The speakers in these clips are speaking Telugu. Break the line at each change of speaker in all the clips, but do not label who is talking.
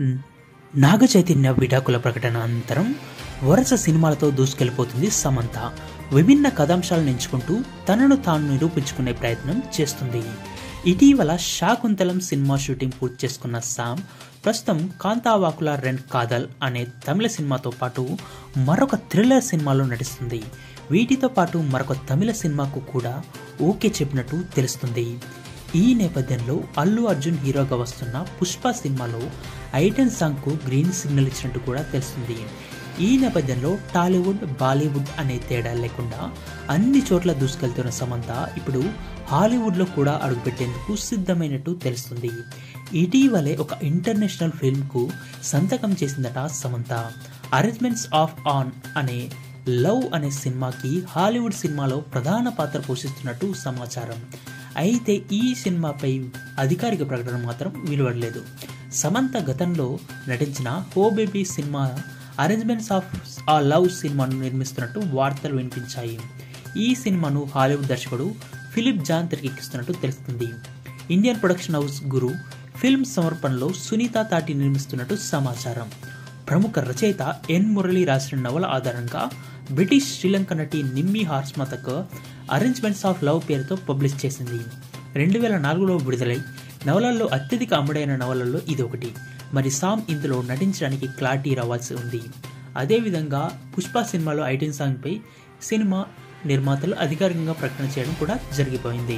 న్- నాగ చైతన్య విడాకుల ప్రకటన అనంతరం వరుస సినిమాలతో దూసుకెళ్లిపోతుంది సమంత విభిన్న కథాంశాలను ఎంచుకుంటూ తనను తాను నిరూపించుకునే ప్రయత్నం చేస్తుంది ఇటీవల శాకుంతలం సినిమా షూటింగ్ పూర్తి చేసుకున్న సామ్ ప్రస్తుతం కాంతావాకుల రెండ్ కాదల్ అనే తమిళ సినిమాతో పాటు మరొక థ్రిల్లర్ సినిమాలో నటిస్తుంది వీటితో పాటు మరొక తమిళ సినిమాకు కూడా ఓకే చెప్పినట్టు తెలుస్తుంది ఈ నేపథ్యంలో అల్లు అర్జున్ హీరోగా వస్తున్న పుష్ప సినిమాలో ఐటెన్ సాంగ్కు గ్రీన్ సిగ్నల్ ఇచ్చినట్టు కూడా తెలుస్తుంది ఈ నేపథ్యంలో టాలీవుడ్ బాలీవుడ్ అనే తేడా లేకుండా అన్ని చోట్ల దూసుకెళ్తున్న సమంత ఇప్పుడు హాలీవుడ్లో కూడా అడుగుపెట్టేందుకు సిద్ధమైనట్టు తెలుస్తుంది ఇటీవలే ఒక ఇంటర్నేషనల్ ఫిల్మ్కు సంతకం చేసిందట సమంత అరేంజ్మెంట్స్ ఆఫ్ ఆన్ అనే లవ్ అనే సినిమాకి హాలీవుడ్ సినిమాలో ప్రధాన పాత్ర పోషిస్తున్నట్టు సమాచారం అయితే ఈ సినిమాపై అధికారిక ప్రకటన మాత్రం వెలువడలేదు సమంత గతంలో నటించిన హో బేబీ సినిమా అరేంజ్మెంట్స్ ఆఫ్ ఆ లవ్ సినిమాను నిర్మిస్తున్నట్టు వార్తలు వినిపించాయి ఈ సినిమాను హాలీవుడ్ దర్శకుడు ఫిలిప్ జాన్ తెరకెక్కిస్తున్నట్టు తెలుస్తుంది Indian production house Guru film సమర్పణలో సునీత తాటి నిర్మిస్తున్నట్టు సమాచారం ప్రముఖ రచయిత ఎన్ మురళి రాసిన నవల ఆధారంగా బ్రిటిష్ శ్రీలంక నటి నిమ్మి హార్స్మతక్ అరేంజ్మెంట్స్ ఆఫ్ లవ్ పేరుతో పబ్లిష్ చేసింది రెండు వేల నాలుగులో విడుదలై నవలల్లో అత్యధిక అమ్ముడైన నవలల్లో ఇది ఒకటి మరి సామ్ ఇందులో నటించడానికి క్లారిటీ రావాల్సి ఉంది అదేవిధంగా పుష్ప సినిమాలో ఐటెన్ సాంగ్పై సినిమా నిర్మాతలు అధికారికంగా ప్రకటన చేయడం కూడా జరిగిపోయింది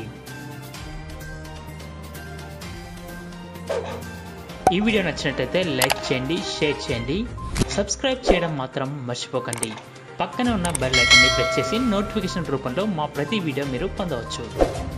ఈ వీడియో నచ్చినట్లయితే లైక్ చేయండి షేర్ చేయండి సబ్స్క్రైబ్ చేయడం మాత్రం మర్చిపోకండి పక్కనే ఉన్న బెల్ ఐకాన్ని ప్రెస్ చేసి నోటిఫికేషన్ రూపంలో మా ప్రతి వీడియో మీరు పొందవచ్చు